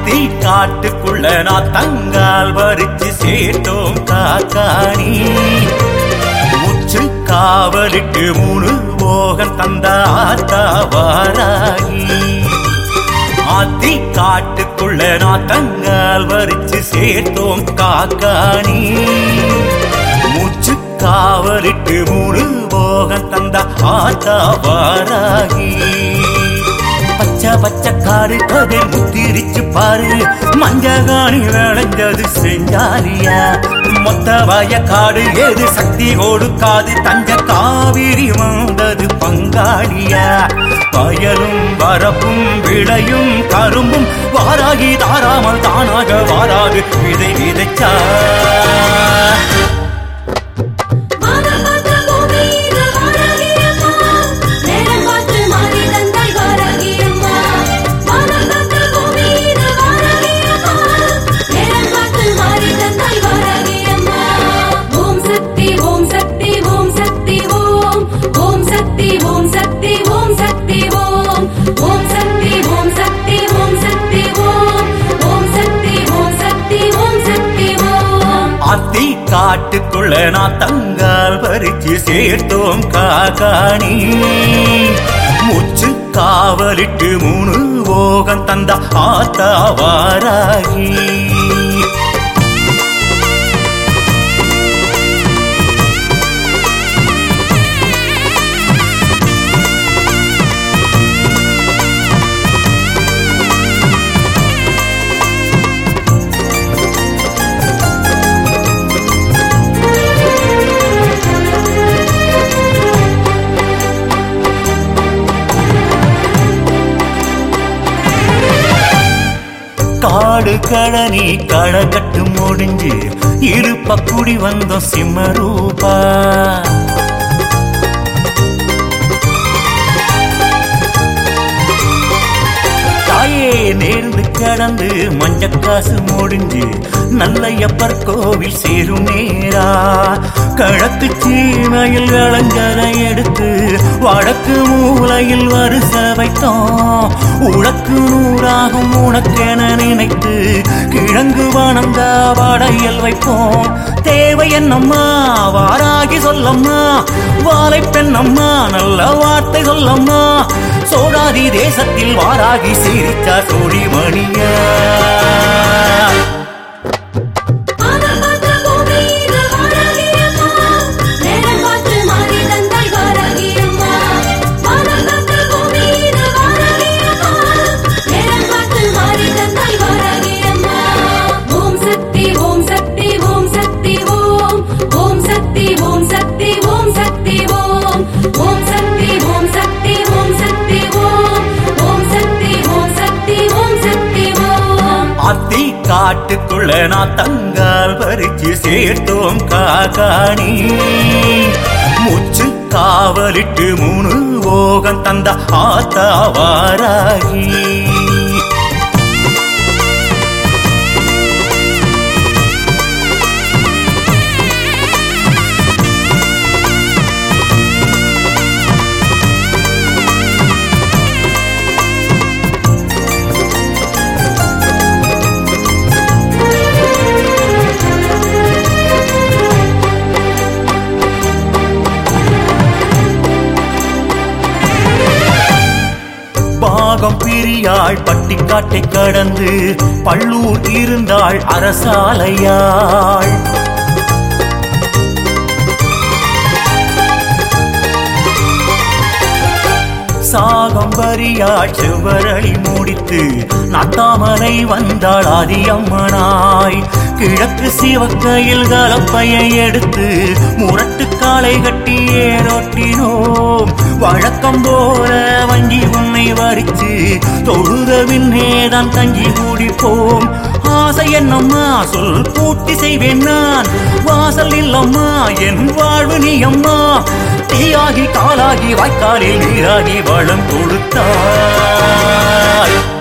அத்தி காட்டுக்குள்ள நான் தங்கால் வரிச்சு சேர்த்தோம் காக்காணி முச்சு காவலுக்கு மூணு போகன் தந்த ஆத்தா வாராகி அத்தி காட்டுக்குள்ள நான் தங்கால் வரிச்சு சேர்த்தோம் காக்காணி மூச்சு காவலிட்டு மூணு போகன் தந்த ஆத்தா வாராகி பச்சை பச்சை காடு அதை முத்திரிச்சு பாரு மஞ்சகாணி விளைஞ்சது செஞ்சாலியா மொத்த வய காடு ஏது சக்தி கொடுக்காது தஞ்ச காவிரி வந்தது பங்காளியா வயலும் வரப்பும் விளையும் கரும்பும் வாராகி தாராமல் தானாக வாராது விதை விதைச்சா மாதம் பார்த்த பூமி இது வாராகியம்மா. நேரம் பார்த்து மாறி தந்தாய் வாராகியம்மா. மாதம் பார்த்த பூமி இது வாராகியம்மா. நேரம் பார்த்து மாறி தந்தாய் வாராகியம்மா. ஓம் சக்தி ஓம் சக்தி ஓம் சக்தி ஓம் ஓம் சக்தி ஓம் சக்தி ஓம் சக்தி ஓம் ஓம் சக்தி ஓம் சக்தி ஓம் சக்தி ஓம் ஓம் சக்தி ஓம் சக்தி ஓம் சக்தி ஓம் அத்தி காட்டுக்குள்ள நான் தங்கால் பறிச்சு சேர்த்தோம் காகாணி முச்சு காவலிட்டு மூணு போகம் தந்த ஆத்தா வாராகி காடு கடனி கடகட்டு முடிஞ்சு இருப்ப குடி வந்தோம் சிம்மரூபா தாயே நேர்ந்து கடந்து மஞ்சக்காசு முடிஞ்சு நல்லையப்பர் கோவில் சேரும் நேரா கிழக்கு சீமையில் விளைஞ்சதை எடுத்து வடக்கு மூலையில் வருச வைத்தோம் உனக்கு நூறாகும் உனக்கென நினைத்து கிழங்கு வணங்க வடையல் வைப்போம் தேவை என்னம்மா வாராகி சொல்லம்மா வாழை பெண்ணம்மா நல்ல வார்த்தை சொல்லம்மா சோடாதி தேசத்தில் வாராகி சிரிச்சா சோடி மணியா மாதம் பார்த்த பூமி இது வாராகியம்மா. நேரம் பார்த்து மாறி தந்தாய் வாராகியம்மா. மாதம் பார்த்த பூமி இது வாராகியம்மா. நேரம் பார்த்து மாறி தந்தாய் வாராகியம்மா. ஓம் சக்தி ஓம் சக்தி ஓம் சக்தி ஓம் ஓம் சக்தி ஓம் சக்தி ஓம் சக்தி ஓம் ஓம் சக்தி ஓம் சக்தி ஓம் சக்தி ஓம் ஓம் சக்தி ஓம் சக்தி ஓம் சக்தி ஓம் அத்தி காட்டுக்குள்ள நான் தங்கால் பறிச்சு சேர்த்தோம் காகாணி முச்சு காவலிட்டு மூணு போகம் தந்த ஆத்தா வாராகி பாகம் பிரியாள் பட்டிக்காட்டை கடந்து பள்ளூர் இருந்தாள் அரசாலையாள் சாகம்பரியாள் செவ்வரளி முடித்து நாத்தாமரை வந்தாள் ஆதியம்மனாய் கிழக்கு சிவக்கையில் கலப்பையை எடுத்து முரட்டு காலை கட்டி ஏரோட்டினோம் வழக்கம் போல வங்கி உன்னை வரிச்சு தொழுத பின்னேதான் தங்கி குடிப்போம் ஆசை என்னம்மா சொல் பூர்த்தி செய்வேன் நான் வாசல் இல்லம்மா என் வாழ்வு நீ அம்மா தீயாகி காலாகி வாய்க்காலில் நீராகி வளம் கொடுத்தாய்